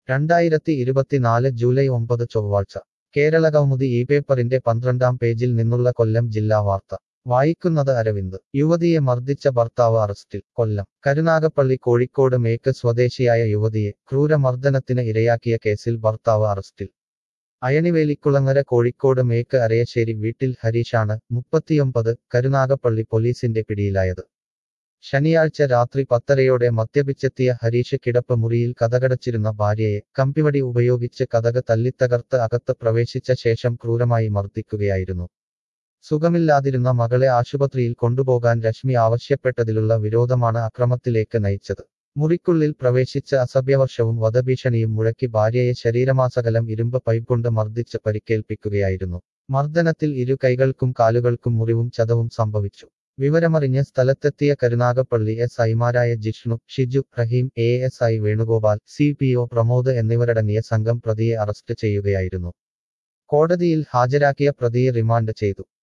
രണ്ടായിരത്തി ഇരുപത്തിനാല് ജൂലൈ ഒമ്പത് ചൊവ്വാഴ്ച കേരളകൗമുദി ഈ പേപ്പറിന്റെ പന്ത്രണ്ടാം പേജിൽ നിന്നുള്ള കൊല്ലം ജില്ലാ വാർത്ത വായിക്കുന്നത് അരവിന്ദ് യുവതിയെ മർദ്ദിച്ച ഭർത്താവ് അറസ്റ്റിൽ കൊല്ലം കരുനാഗപ്പള്ളി കോഴിക്കോട് മേക്ക് സ്വദേശിയായ യുവതിയെ ക്രൂരമർദ്ദനത്തിന് ഇരയാക്കിയ കേസിൽ ഭർത്താവ് അറസ്റ്റിൽ അയണിവേലിക്കുളങ്ങര കോഴിക്കോട് മേക്ക് അരയശ്ശേരി വീട്ടിൽ ഹരീഷാണ് മുപ്പത്തിയൊമ്പത് കരുനാഗപ്പള്ളി പോലീസിന്റെ പിടിയിലായത് ശനിയാഴ്ച രാത്രി പത്തരയോടെ മദ്യപിച്ചെത്തിയ ഹരീഷ് കിടപ്പ് മുറിയിൽ കഥകടച്ചിരുന്ന ഭാര്യയെ കമ്പിവടി ഉപയോഗിച്ച് കഥക് തല്ലിത്തകർത്ത് അകത്ത് പ്രവേശിച്ച ശേഷം ക്രൂരമായി മർദ്ദിക്കുകയായിരുന്നു സുഖമില്ലാതിരുന്ന മകളെ ആശുപത്രിയിൽ കൊണ്ടുപോകാൻ രശ്മി ആവശ്യപ്പെട്ടതിലുള്ള വിരോധമാണ് അക്രമത്തിലേക്ക് നയിച്ചത് മുറിക്കുള്ളിൽ പ്രവേശിച്ച അസഭ്യവർഷവും വധഭീഷണിയും മുഴക്കി ഭാര്യയെ ശരീരമാസകലം ഇരുമ്പ് പൈപ്പ് കൊണ്ട് മർദ്ദിച്ച് പരിക്കേൽപ്പിക്കുകയായിരുന്നു മർദ്ദനത്തിൽ ഇരു കൈകൾക്കും കാലുകൾക്കും മുറിവും ചതവും സംഭവിച്ചു വിവരമറിഞ്ഞ് സ്ഥലത്തെത്തിയ കരുനാഗപ്പള്ളി എസ് ഐമാരായ Jishnu Shiju Rahim A S I Venugopal C P O Pramod എന്നിവരടങ്ങിയ സംഘം പ്രതിയെ അറസ്റ്റ് ചെയ്യുകയായിരുന്നു കോടതിയിൽ ഹാജരാക്കിയ പ്രതിയെ റിമാൻഡ് ചെയ്തു